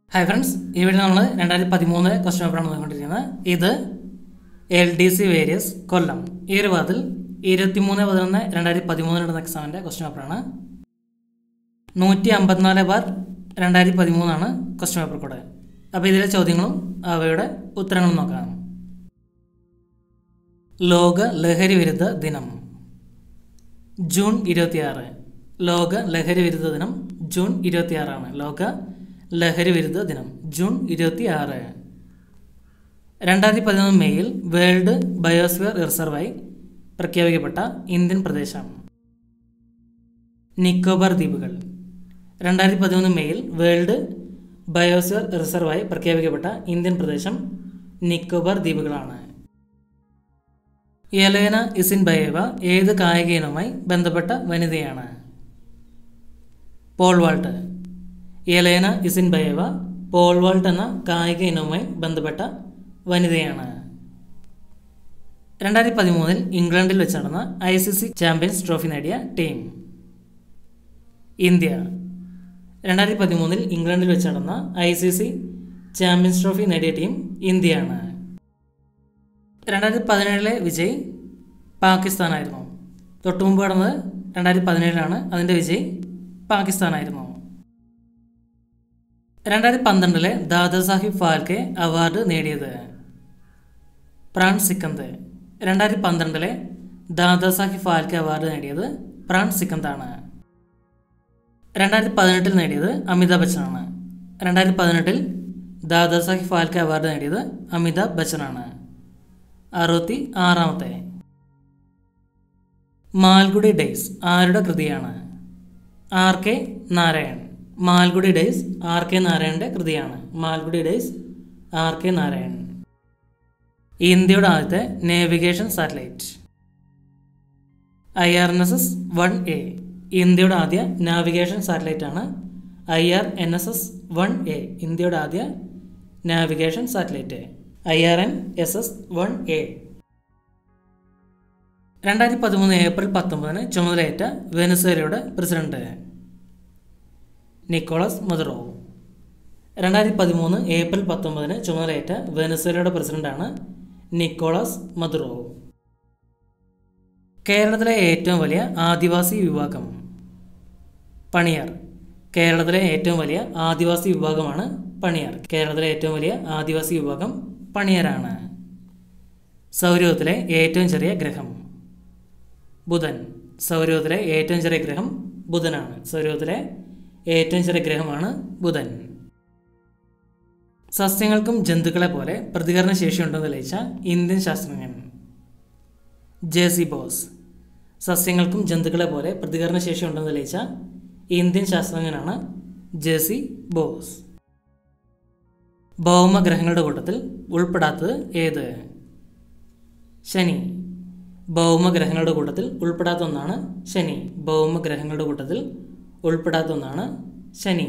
hi friends ഇവിടെ നമ്മൾ രണ്ടായിരത്തി പതിമൂന്ന് ക്വസ്റ്റ്യൻ പേപ്പറാണ് നോക്കിക്കൊണ്ടിരിക്കുന്നത് ഇത് L D C various Kollam ഈ ഒരു വാതിൽ ഇരുപത്തിമൂന്ന് പതിനൊന്ന് രണ്ടായിരത്തി പതിമൂന്നിൽ നടന്ന എക്സാമിൻ്റെ ക്വസ്റ്റ്യൻ പേപ്പറാണ് നൂറ്റി അമ്പത്തിനാല് ബാർ രണ്ടായിരത്തി പതിമൂന്നാണ് ക്വസ്റ്റ്യൻ പേപ്പർ കൂടെ അപ്പോൾ ഇതിലെ ചോദ്യങ്ങളും അവയുടെ ഉത്തരങ്ങളും നോക്കാം ലോക ലഹരി വിരുദ്ധ ദിനം ജൂൺ ഇരുപത്തിയാറ് ലോക ലഹരി വിരുദ്ധ ദിനം ജൂൺ ഇരുപത്തിയാറാണ് ലോക ലഹരി വിരുദ്ധ ദിനം ജൂൺ ഇരുപത്തിയാറ് രണ്ടായിരത്തി പതിനൊന്ന് മെയ്യിൽ വേൾഡ് ബയോസ്ഫിയർ റിസർവായി പ്രഖ്യാപിക്കപ്പെട്ട ഇന്ത്യൻ പ്രദേശം നിക്കോബാർ ദ്വീപുകൾ രണ്ടായിരത്തി പതിമൂന്ന് മെയ്യിൽ വേൾഡ് ബയോസ്ഫിയർ റിസർവായി പ്രഖ്യാപിക്കപ്പെട്ട ഇന്ത്യൻ പ്രദേശം നിക്കോബാർ ദ്വീപുകളാണ് യലേന ഇസിൻ ബയേവ ഏത് കായിക ഇനവുമായി ബന്ധപ്പെട്ട വനിതയാണ് pole vault Yelena Isinbayeva pole vault എന്ന കായിക ഇനവുമായി ബന്ധപ്പെട്ട വനിതയാണ് രണ്ടായിരത്തി പതിമൂന്നിൽ ഇംഗ്ലണ്ടിൽ വെച്ച് നടന്ന I C C champions trophy നേടിയ ടീം ഇന്ത്യ രണ്ടായിരത്തി പതിമൂന്നിൽ ഇംഗ്ലണ്ടിൽ വെച്ച് നടന്ന I C C champions trophy നേടിയ ടീം ഇന്ത്യയാണ് രണ്ടായിരത്തി പതിനേഴിലെ വിജയ് പാകിസ്ഥാനായിരുന്നു തൊട്ടുമുമ്പ് നടന്നത് രണ്ടായിരത്തി പതിനേഴിലാണ് അതിൻ്റെ വിജയ് പാകിസ്ഥാനായിരുന്നു രണ്ടായിരത്തി പന്ത്രണ്ടിലെ ദാദാ സാഹിബ് ഫാൽക്കെ അവാർഡ് നേടിയത് പ്രാൺ സിക്കന്ത് രണ്ടായിരത്തി പന്ത്രണ്ടിലെ ദാദാ സാഹിബ് ഫാൽക്കെ അവാർഡ് നേടിയത് പ്രാൺ സിക്കന്താണ് രണ്ടായിരത്തി പതിനെട്ടിൽ നേടിയത് അമിതാഭ് ബച്ചനാണ് രണ്ടായിരത്തി പതിനെട്ടിൽ ദാദാ സാഹിബ് ഫാൽക്കെ അവാർഡ് നേടിയത് അമിതാഭ് ബച്ചനാണ് അറുപത്തി ആറാമത്തെ മാൽഗുഡി ഡേയ്സ് ആരുടെ കൃതിയാണ് R K Narayan Malgudi days R K നാരായണന്റെ കൃതിയാണ് Malgudi days R K Narayan ഇന്ത്യയുടെ ആദ്യത്തെ navigation satellite I R N S S one A ഇന്ത്യയുടെ ആദ്യ നാവിഗേഷൻ സാറ്റലൈറ്റ് ആണ് I R N S S one A ഇന്ത്യയുടെ ആദ്യ navigation satellite I R N S S one A രണ്ടായിരത്തി പതിമൂന്ന് ഏപ്രിൽ പത്തൊമ്പതിന് ചുമതലയേറ്റ വെനസ്വേലയുടെ പ്രസിഡന്റ് നിക്കോളസ് മദുറോ രണ്ടായിരത്തി പതിമൂന്ന് ഏപ്രിൽ പത്തൊമ്പതിന് ചുമതലയേറ്റ വെനസ്വേലയുടെ പ്രസിഡന്റാണ് നിക്കോളസ് മദുറോ കേരളത്തിലെ ഏറ്റവും വലിയ ആദിവാസി വിഭാഗം പണിയാർ കേരളത്തിലെ ഏറ്റവും വലിയ ആദിവാസി വിഭാഗമാണ് പണിയാർ കേരളത്തിലെ ഏറ്റവും വലിയ ആദിവാസി വിഭാഗം പണിയരാണ് സൗരയൂഥത്തിലെ ഏറ്റവും ചെറിയ ഗ്രഹം ബുധൻ സൗരയൂഥത്തിലെ ഏറ്റവും ചെറിയ ഗ്രഹം ബുധനാണ് സൗരയൂഥത്തിലെ ഏറ്റവും ചെറിയ ഗ്രഹമാണ് ബുധൻ സസ്യങ്ങൾക്കും ജന്തുക്കളെ പോലെ പ്രതികരണ ശേഷിയുണ്ടെന്ന് തെളിയിച്ച ഇന്ത്യൻ ശാസ്ത്രജ്ഞൻ ജെ സി ബോസ് സസ്യങ്ങൾക്കും ജന്തുക്കളെ പോലെ പ്രതികരണ ശേഷിയുണ്ടെന്ന് തെളിയിച്ച ഇന്ത്യൻ ശാസ്ത്രജ്ഞനാണ് ജെ സി ബോസ് ഭൗമഗ്രഹങ്ങളുടെ കൂട്ടത്തിൽ ഉൾപ്പെടാത്തത് ഏത് ശനി ഭൗമഗ്രഹങ്ങളുടെ കൂട്ടത്തിൽ ഉൾപ്പെടാത്ത ഒന്നാണ് ശനി ഭൗമഗ്രഹങ്ങളുടെ കൂട്ടത്തിൽ ഉൾപ്പെടാത്ത ഒന്നാണ് ശനി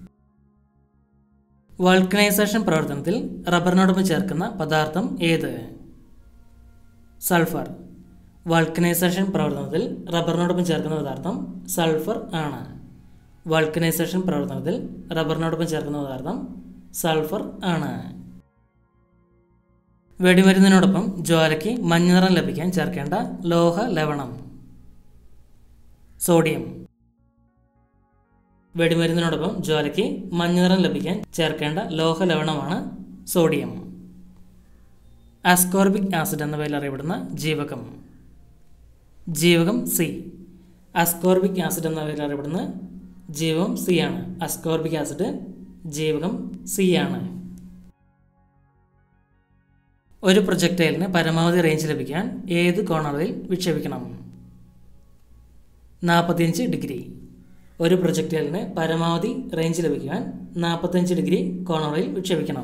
വൾക്കനൈസേഷൻ പ്രവർത്തനത്തിൽ റബ്ബറിനോടൊപ്പം ചേർക്കുന്ന പദാർത്ഥം ഏത് സൾഫർ വൾക്കനൈസേഷൻ പ്രവർത്തനത്തിൽ റബ്ബറിനോടൊപ്പം ചേർക്കുന്ന പദാർത്ഥം സൾഫർ ആണ് വൾക്കനൈസേഷൻ പ്രവർത്തനത്തിൽ റബ്ബറിനോടൊപ്പം ചേർക്കുന്ന പദാർത്ഥം സൾഫർ ആണ് വെടിമരുന്നിനോടൊപ്പം ജ്വാലയ്ക്ക് മഞ്ഞ നിറം ലഭിക്കാൻ ചേർക്കേണ്ട ലോഹ ലവണം സോഡിയം വെടിമരുന്നിനോടൊപ്പം ജ്വാലയ്ക്ക് മഞ്ഞ നിറം ലഭിക്കാൻ ചേർക്കേണ്ട ലോഹ ലവണമാണ് സോഡിയം അസ്കോർബിക് ആസിഡ് എന്ന പേരിൽ അറിയപ്പെടുന്ന ജീവകം ജീവകം സി അസ്കോർബിക് ആസിഡ് എന്ന പേരിൽ അറിയപ്പെടുന്ന ജീവകം സി ആണ് അസ്കോർബിക് ആസിഡ് ജീവകം സി ആണ് ഒരു പ്രൊജക്ടൈലിന് പരമാവധി റേഞ്ച് ലഭിക്കാൻ ഏത് കോണറിൽ വിക്ഷേപിക്കണം നാൽപ്പത്തിയഞ്ച് ഡിഗ്രി ഒരു പ്രൊജക്ടൈലിന് പരമാവധി റേഞ്ച് ലഭിക്കാൻ നാൽപ്പത്തഞ്ച് ഡിഗ്രി കോണറിൽ വിക്ഷേപിക്കണം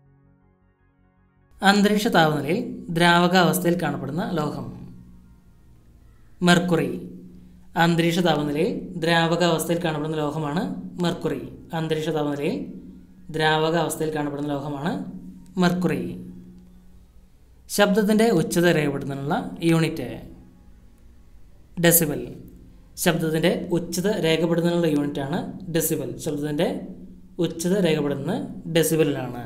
അന്തരീക്ഷ താപനിലയിൽ ദ്രാവകാവസ്ഥയിൽ കാണപ്പെടുന്ന ലോഹം മെർക്കുറി അന്തരീക്ഷ താപനിലയിൽ ദ്രാവകാവസ്ഥയിൽ കാണപ്പെടുന്ന ലോഹമാണ് മെർക്കുറി അന്തരീക്ഷ താപനിലയിൽ ദ്രാവകാവസ്ഥയിൽ കാണപ്പെടുന്ന ലോഹമാണ് മെർക്കുറി ശബ്ദത്തിൻ്റെ ഉച്ചത രേഖപ്പെടുത്തുന്നതിനുള്ള യൂണിറ്റ് ഡെസിബൽ ശബ്ദത്തിൻ്റെ ഉച്ചത രേഖപ്പെടുത്തുന്നതിനുള്ള യൂണിറ്റാണ് ഡെസിബൽ ശബ്ദത്തിൻ്റെ ഉച്ചത രേഖപ്പെടുന്നത് ഡെസിബിളിലാണ്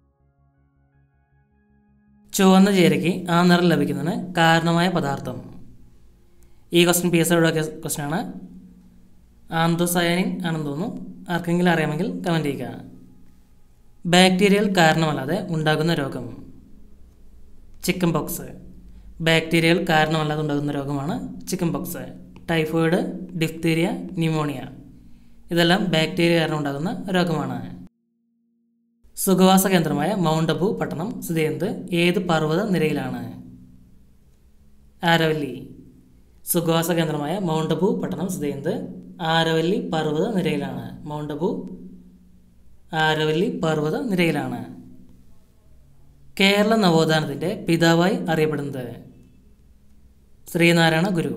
ചുവന്ന ചേരയ്ക്ക് ആ നിറം ലഭിക്കുന്നതിന് കാരണമായ പദാർത്ഥം ഈ ക്വസ്റ്റ്യൻ പി എസ് ഐയുടെ ക്വസ്റ്റ്യൻ ആണ് ആന്തോസയാനിൻ ആണെന്ന് തോന്നുന്നു ആർക്കെങ്കിലും അറിയാമെങ്കിൽ കമൻറ്റ് ചെയ്യുക ബാക്ടീരിയൽ കാരണമല്ലാതെ ഉണ്ടാകുന്ന രോഗം ചിക്കൻ പോക്സ് ബാക്ടീരിയൽ കാരണമല്ലാതെ ഉണ്ടാകുന്ന രോഗമാണ് chicken pox typhoid diphtheria pneumonia ഇതെല്ലാം ബാക്ടീരിയ കാരണം ഉണ്ടാകുന്ന രോഗമാണ് സുഖവാസ കേന്ദ്രമായ മൗണ്ട് അബു പട്ടണം സ്ഥിതി ചെയ്യുന്നത് ഏത് പർവ്വത നിരയിലാണ് ആരവല്ലി സുഖവാസ കേന്ദ്രമായ മൗണ്ട് അബു പട്ടണം സ്ഥിതി ചെയ്യുന്നത് ആരവല്ലി പർവ്വത നിരയിലാണ് മൗണ്ട് അബു ആരവല്ലി പർവ്വത നിരയിലാണ് കേരള നവോത്ഥാനത്തിൻ്റെ പിതാവായി അറിയപ്പെടുന്നത് ശ്രീനാരായണ ഗുരു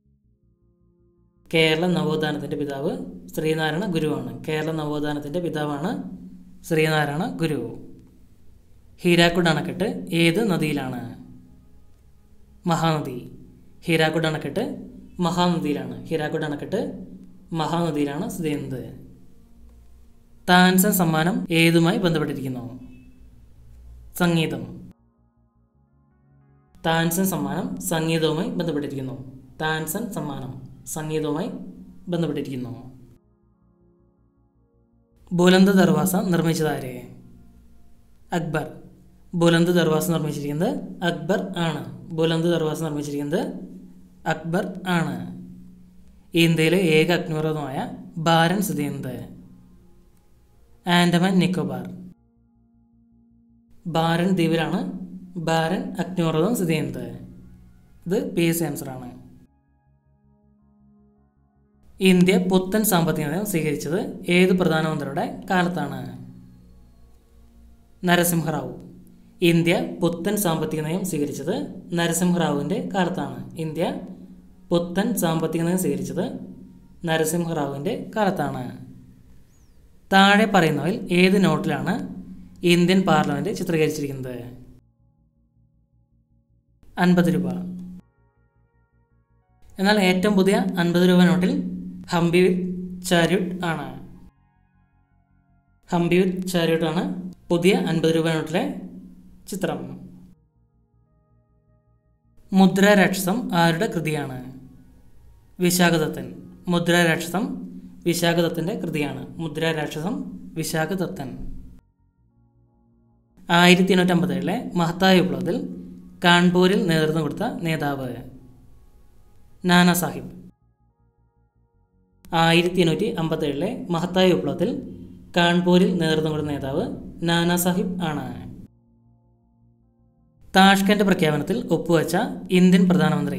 കേരള നവോത്ഥാനത്തിൻ്റെ പിതാവ് ശ്രീനാരായണ ഗുരുവാണ് കേരള നവോത്ഥാനത്തിൻ്റെ പിതാവാണ് ശ്രീനാരായണ ഗുരു ഹീരാക്കുഡ് അണക്കെട്ട് ഏത് നദിയിലാണ് മഹാനദി ഹീരാക്കുഡ് അണക്കെട്ട് മഹാനദിയിലാണ് ഹീരാക്കുഡ് അണക്കെട്ട് മഹാനദിയിലാണ് സ്ഥിതി ചെയ്യുന്നത് താൻസൻ സമ്മാനം ഏതുമായി ബന്ധപ്പെട്ടിരിക്കുന്നു സംഗീതം താൻസൻ സമ്മാനം സംഗീതവുമായി ബന്ധപ്പെട്ടിരിക്കുന്നു താൻസൻ സമ്മാനം സംഗീതവുമായി ബന്ധപ്പെട്ടിരിക്കുന്നു ബുലന്ത് ദർവാസ നിർമ്മിച്ചതാരെ അക്ബർ ബുലന്ത് ദർവാസ നിർമ്മിച്ചിരിക്കുന്നത് അക്ബർ ആണ് ബുലന്ത് ദർവാസ നിർമ്മിച്ചിരിക്കുന്നത് അക്ബർ ആണ് ഇന്ത്യയിലെ ഏക അഗ്നിപർവ്വതമായ ബാരൻ സ്ഥിതി ചെയ്യുന്നത് ആൻഡമാൻ നിക്കോബാർ ബാരൻ ദ്വീപിലാണ് ബാരൻ അഗ്നിപർവ്വതം സ്ഥിതി ചെയ്യുന്നത് ഇത് പി എസ് ആൻസറാണ് ഇന്ത്യ പുത്തൻ സാമ്പത്തിക നയം സ്വീകരിച്ചത് ഏത് പ്രധാനമന്ത്രിയുടെ കാലത്താണ് നരസിംഹറാവു ഇന്ത്യ പുത്തൻ സാമ്പത്തിക നയം സ്വീകരിച്ചത് നരസിംഹറാവുവിൻ്റെ കാലത്താണ് ഇന്ത്യ പുത്തൻ സാമ്പത്തിക നയം സ്വീകരിച്ചത് നരസിംഹറാവുവിൻ്റെ കാലത്താണ് താഴെ പറയുന്നവയിൽ ഏത് നോട്ടിലാണ് ഇന്ത്യൻ പാർലമെൻറ്റ് ചിത്രീകരിച്ചിരിക്കുന്നത് അൻപത് രൂപ എന്നാൽ ഏറ്റവും പുതിയ അൻപത് രൂപ നോട്ടിൽ ഹംപി വിത്ത് ചാരിട്ട് ആണ് ഹംപി വിത്ത് ചാരിട്ട് ആണ് പുതിയ അൻപത് രൂപ നോട്ടിലെ ചിത്രം മുദ്രാരാക്ഷസം ആരുടെ കൃതിയാണ് വിശാഖദത്തൻ മുദ്രാരാക്ഷസം വിശാഖദത്തൻ്റെ കൃതിയാണ് മുദ്രാരാക്ഷസം വിശാഖദത്തൻ ആയിരത്തി എണ്ണൂറ്റി അമ്പത്തേഴിലെ മഹത്തായ വിപ്ലവത്തിൽ കാൺപൂരിൽ നേതൃത്വം കൊടുത്ത നേതാവ് നാനാ സാഹിബ് ആയിരത്തി എണ്ണൂറ്റി അമ്പത്തേഴിലെ മഹത്തായ വിപ്ലവത്തിൽ കാൺപൂരിൽ നേതൃത്വം കൊടുത്ത നേതാവ് നാനാ സാഹിബ് ആണ് താഷ്കന്റ് പ്രഖ്യാപനത്തിൽ ഒപ്പുവെച്ച ഇന്ത്യൻ പ്രധാനമന്ത്രി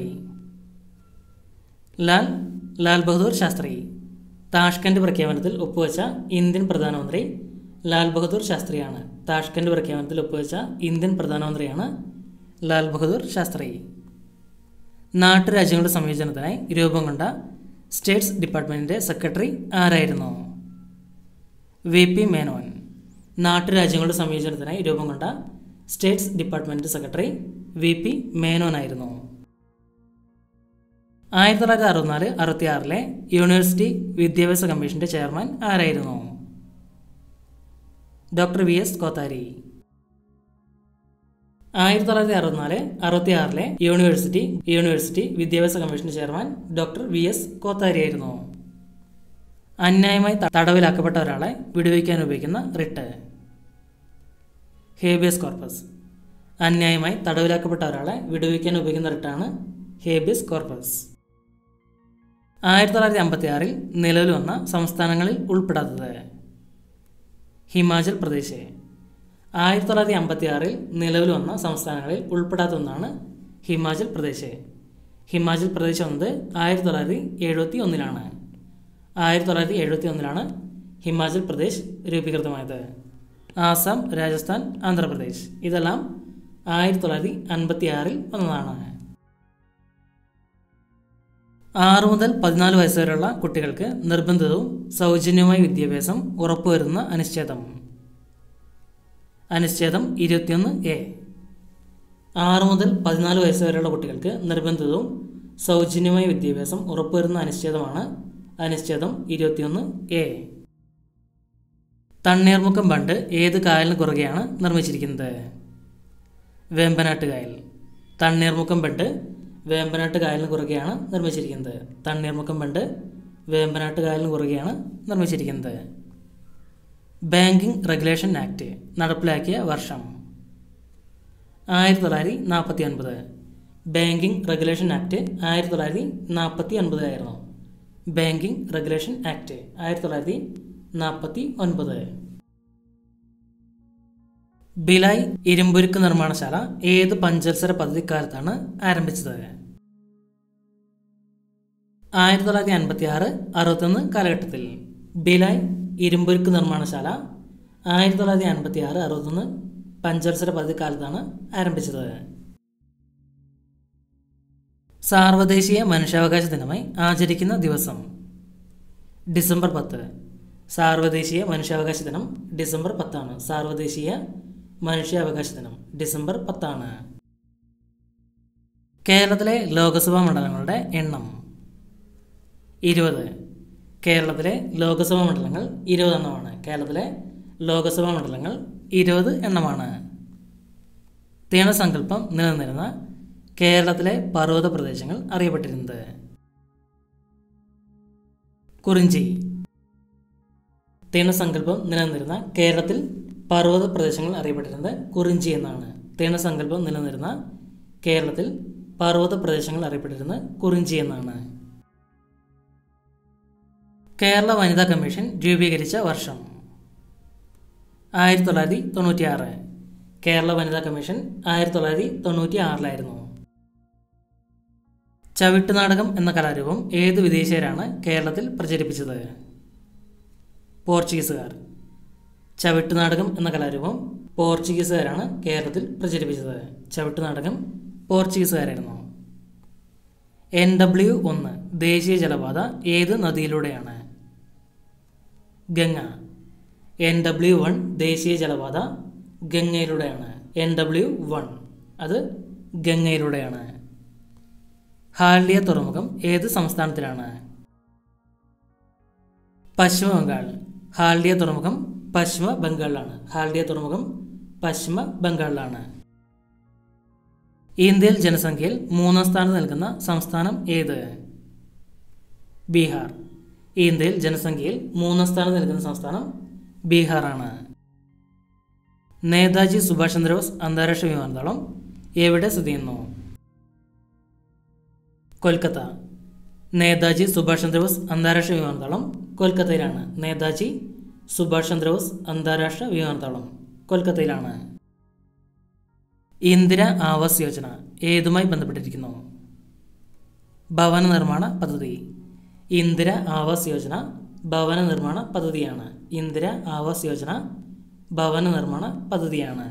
ലാൽ ലാൽ ബഹദൂർ ശാസ്ത്രി താഷ്കന്റ് പ്രഖ്യാപനത്തിൽ ഒപ്പുവെച്ച ഇന്ത്യൻ പ്രധാനമന്ത്രി ലാൽ ബഹദൂർ ശാസ്ത്രിയാണ് താഷ്കന്റ് പ്രഖ്യാപനത്തിൽ ഒപ്പുവെച്ച ഇന്ത്യൻ പ്രധാനമന്ത്രിയാണ് ലാൽ ബഹദൂർ ശാസ്ത്രി നാട്ടുരാജ്യങ്ങളുടെ സംയോജനത്തിനായി രൂപം കൊണ്ട സ്റ്റേറ്റ്സ് ഡിപ്പാർട്ട്മെൻറ്റിൻ്റെ സെക്രട്ടറി ആരായിരുന്നു വി പി മേനോൻ നാട്ടുരാജ്യങ്ങളുടെ സംയോജനത്തിനായി രൂപം കൊണ്ട states department secretary V P മേനോനായിരുന്നു ആയിരത്തി തൊള്ളായിരത്തി അറുപത്തിനാല് അറുപത്തി ആറിലെ യൂണിവേഴ്സിറ്റി വിദ്യാഭ്യാസ കമ്മീഷന്റെ ചെയർമാൻ ആരായിരുന്നു ഡോക്ടർ വി എസ് കോത്താരി ആയിരത്തി തൊള്ളായിരത്തി അറുപത്തിനാല് അറുപത്തി ആറിലെ യൂണിവേഴ്സിറ്റി യൂണിവേഴ്സിറ്റി വിദ്യാഭ്യാസ കമ്മീഷന്റെ chairman doctor V S Kothari ആയിരുന്നു അന്യായമായി ത- തടവിലാക്കപ്പെട്ട ഒരാളെ വിടുവിക്കാൻ ഉപയോഗിക്കുന്ന റിട്ട് ഹേബിയസ് കോർപ്പസ് അന്യായമായി തടവിലാക്കപ്പെട്ട ഒരാളെ വിടുവിക്കാൻ ഉപയോഗിക്കുന്ന റിട്ടാണ് ഹേബിയസ് കോർപ്പസ് ആയിരത്തി തൊള്ളായിരത്തി അമ്പത്തി ആറിൽ നിലവിൽ വന്ന സംസ്ഥാനങ്ങളിൽ ഉൾപ്പെടാത്തത് ഹിമാചൽ പ്രദേശ് ആയിരത്തി തൊള്ളായിരത്തി അമ്പത്തി ആറിൽ നിലവിൽ വന്ന സംസ്ഥാനങ്ങളിൽ ഉൾപ്പെടാത്ത ഒന്നാണ് ഹിമാചൽ പ്രദേശ് ഹിമാചൽ പ്രദേശ് വന്നത് ആയിരത്തി തൊള്ളായിരത്തി എഴുപത്തി ഒന്നിലാണ് ആയിരത്തി തൊള്ളായിരത്തി എഴുപത്തി ഒന്നിലാണ് ഹിമാചൽ പ്രദേശ് രൂപീകൃതമായത് ആസാം രാജസ്ഥാൻ ആന്ധ്രാപ്രദേശ് ഇതെല്ലാം ആയിരത്തി തൊള്ളായിരത്തി അൻപത്തി ആറിൽ വന്നതാണ് ആറ് മുതൽ പതിനാല് വയസ്സ് വരെയുള്ള കുട്ടികൾക്ക് നിർബന്ധിതവും സൗജന്യവുമായ വിദ്യാഭ്യാസം ഉറപ്പുവരുന്ന അനുച്ഛേദം അനുച്ഛേദം ഇരുപത്തിയൊന്ന് എ ആറ് മുതൽ പതിനാല് വയസ്സ് വരെയുള്ള കുട്ടികൾക്ക് നിർബന്ധിതവും സൗജന്യമായ വിദ്യാഭ്യാസം ഉറപ്പുവരുന്ന അനുച്ഛേദമാണ് അനുച്ഛേദം ഇരുപത്തിയൊന്ന് എ തണ്ണീർമുക്കം ബണ്ട് ഏത് കായലിന് കുറുകെയാണ് നിർമ്മിച്ചിരിക്കുന്നത് വേമ്പനാട്ട് കായൽ തണ്ണീർമുക്കം ബണ്ട് വേമ്പനാട്ട് കായലിന് കുറുകെയാണ് നിർമ്മിച്ചിരിക്കുന്നത് തണ്ണീർമുക്കം ബണ്ട് വേമ്പനാട്ട് കായലിന് കുറുകെയാണ് നിർമ്മിച്ചിരിക്കുന്നത് ബാങ്കിംഗ് റെഗുലേഷൻ ആക്ട് നടപ്പിലാക്കിയ വർഷം ആയിരത്തി തൊള്ളായിരത്തി നാൽപ്പത്തി ഒൻപത് ബാങ്കിംഗ് റെഗുലേഷൻ ആക്ട് ആയിരത്തി തൊള്ളായിരത്തി നാൽപ്പത്തി ഒൻപതിലായിരുന്നു ബാങ്കിംഗ് റെഗുലേഷൻ ആക്ട് ആയിരത്തി തൊള്ളായിരത്തി നാൽപ്പത്തി ഒൻപത് ബിലായ് ഇരുമ്പുരുക്ക് നിർമ്മാണശാല ഏത് പഞ്ചവത്സര പദ്ധതിക്കാലത്താണ് ആരംഭിച്ചത് ആയിരത്തി തൊള്ളായിരത്തി അൻപത്തി ആറ് അറുപത്തൊന്ന് കാലഘട്ടത്തിൽ ബിലായ് ഇരുമ്പുരുക്ക് നിർമ്മാണശാല ആയിരത്തി തൊള്ളായിരത്തി അൻപത്തി ആറ് അറുപത്തൊന്ന് പഞ്ചവത്സര പദ്ധതിക്കാലത്താണ് ആരംഭിച്ചത് സാർവദേശീയ മനുഷ്യാവകാശ ദിനമായി ആചരിക്കുന്ന ദിവസം ഡിസംബർ പത്ത് സാർവദേശീയ മനുഷ്യാവകാശ ദിനം ഡിസംബർ പത്താണ് സാർവദേശീയ മനുഷ്യാവകാശ ദിനം ഡിസംബർ പത്താണ് കേരളത്തിലെ ലോക്സഭാ മണ്ഡലങ്ങളുടെ എണ്ണം ഇരുപത് കേരളത്തിലെ ലോക്സഭാ മണ്ഡലങ്ങൾ ഇരുപതെണ്ണമാണ് കേരളത്തിലെ ലോക്സഭാ മണ്ഡലങ്ങൾ ഇരുപത് എണ്ണമാണ് തീണസങ്കല്പം നിലനിന്നിരുന്ന കേരളത്തിലെ പർവ്വത പ്രദേശങ്ങൾ അറിയപ്പെട്ടിരുന്നത് കുറിഞ്ചി തീണസങ്കല്പം നിലനിന്നിരുന്ന കേരളത്തിൽ പർവ്വത പ്രദേശങ്ങൾ അറിയപ്പെട്ടിരുന്നത് കുറിഞ്ചി എന്നാണ് തീണസങ്കല്പം നിലനിന്നിരുന്ന കേരളത്തിൽ പർവ്വത പ്രദേശങ്ങൾ അറിയപ്പെട്ടിരുന്നത് കുറിഞ്ചി എന്നാണ് കേരള വനിതാ കമ്മീഷൻ രൂപീകരിച്ച വർഷം ആയിരത്തി തൊള്ളായിരത്തി തൊണ്ണൂറ്റി ആറ് കേരള വനിതാ കമ്മീഷൻ ആയിരത്തി തൊള്ളായിരത്തി തൊണ്ണൂറ്റി ആറിലായിരുന്നു ചവിട്ടുനാടകം എന്ന കലാരൂപം ഏത് വിദേശീയരാണ് കേരളത്തിൽ പ്രചരിപ്പിച്ചത് പോർച്ചുഗീസുകാർ ചവിട്ടുനാടകം എന്ന കലാരൂപം പോർച്ചുഗീസുകാരാണ് കേരളത്തിൽ പ്രചരിപ്പിച്ചത് ചവിട്ടുനാടകം പോർച്ചുഗീസുകാരായിരുന്നു എൻ ഡബ്ല്യു ഒന്ന് ദേശീയ ജലപാത ഏത് നദിയിലൂടെയാണ് ഗംഗ എൻ ഡബ്ല്യു വൺ ദേശീയ ജലപാത ഗംഗയിലൂടെയാണ് എൻ ഡബ്ല്യു വൺ അത് ഗംഗയിലൂടെയാണ് ഹാൽഡിയ തുറമുഖം ഏത് സംസ്ഥാനത്തിലാണ് പശ്ചിമ ബംഗാൾ ഹാൽഡിയ തുറമുഖം പശ്ചിമ ബംഗാളിലാണ് ഹാൽഡിയ തുറമുഖം പശ്ചിമ ബംഗാളിലാണ് ഇന്ത്യയിൽ ജനസംഖ്യയിൽ മൂന്നാം സ്ഥാനം നൽകുന്ന സംസ്ഥാനം ഏത് ബീഹാർ ഇന്ത്യയിൽ ജനസംഖ്യയിൽ മൂന്നാം സ്ഥാനം നൽകുന്ന സംസ്ഥാനം ബീഹാറാണ് നേതാജി സുഭാഷ് ചന്ദ്രബോസ് അന്താരാഷ്ട്ര വിമാനത്താവളം എവിടെ സ്ഥിതി ചെയ്യുന്നു കൊൽക്കത്ത നേതാജി സുഭാഷ് ചന്ദ്രബോസ് അന്താരാഷ്ട്ര വിമാനത്താവളം കൊൽക്കത്തയിലാണ് നേതാജി സുഭാഷ് ചന്ദ്രബോസ് അന്താരാഷ്ട്ര വിമാനത്താവളം കൊൽക്കത്തയിലാണ് ഇന്ദിര ആവാസ് യോജന ഏതുമായി ബന്ധപ്പെട്ടിരിക്കുന്നു ഭവന നിർമ്മാണ പദ്ധതി ഇന്ദിര ആവാസ് യോജന ഭവന നിർമ്മാണ പദ്ധതിയാണ് ഇന്ദിര ആവാസ് യോജന ഭവന നിർമ്മാണ പദ്ധതിയാണ്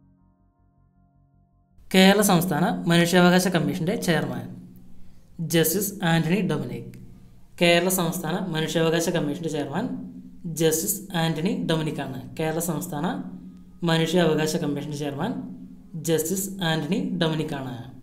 കേരള സംസ്ഥാന മനുഷ്യാവകാശ കമ്മീഷന്റെ ചെയർമാൻ ജസ്റ്റിസ് ആന്റണി ഡൊമിനിക് കേരള സംസ്ഥാന മനുഷ്യാവകാശ കമ്മീഷന്റെ ചെയർമാൻ ജസ്റ്റിസ് ആന്റണി ഡൊമിനിക് ആണ് കേരള സംസ്ഥാന മനുഷ്യാവകാശ കമ്മീഷന്റെ ചെയർമാൻ ജസ്റ്റിസ് ആന്റണി ഡൊമിനിക് ആണ്